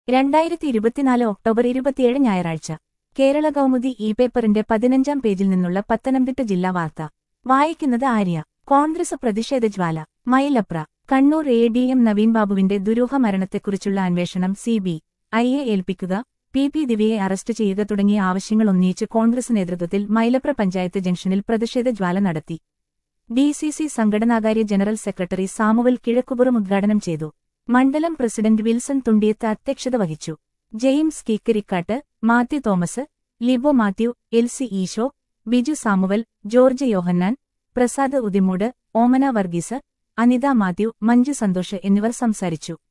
രണ്ടായിരത്തി ഇരുപത്തിനാല് ഒക്ടോബർ ഇരുപത്തിയേഴ് ഞായറാഴ്ച കേരള കൗമുദി ഇ പേപ്പറിന്റെ പതിനഞ്ചാം പേജിൽ നിന്നുള്ള പത്തനംതിട്ട ജില്ലാ വാർത്ത വായിക്കുന്നത് ആര്യ കോൺഗ്രസ് പ്രതിഷേധ ജ്വാല Mylapra Kannur A D M Naveen ബാബുവിന്റെ ദുരൂഹ മരണത്തെക്കുറിച്ചുള്ള അന്വേഷണം സി ബി ഐയെ ഏൽപ്പിക്കുക പി പി ദിവ്യയെ അറസ്റ്റ് ചെയ്യുക തുടങ്ങിയ ആവശ്യങ്ങൾ ഉന്നയിച്ച് കോൺഗ്രസ് നേതൃത്വത്തിൽ മൈലപ്ര പഞ്ചായത്ത് ജംഗ്ഷനിൽ പ്രതിഷേധ ജ്വാല നടത്തി ഡി സി സി സംഘടനാകാര്യ ജനറൽ സെക്രട്ടറി സാമുവൽ കിഴക്കുപുറം ഉദ്ഘാടനം ചെയ്തു മണ്ഡലം പ്രസിഡന്റ് വിൽസൺ തുണ്ടിയത്ത് അധ്യക്ഷത വഹിച്ചു James Keekkarikkattu Mathew Thomas Libo Mathew L C Easo Biju Samuel George Yohannan Prasad Udimoodu Omana Varghese Anitha Mathew Manju Santhosh എന്നിവർ സംസാരിച്ചു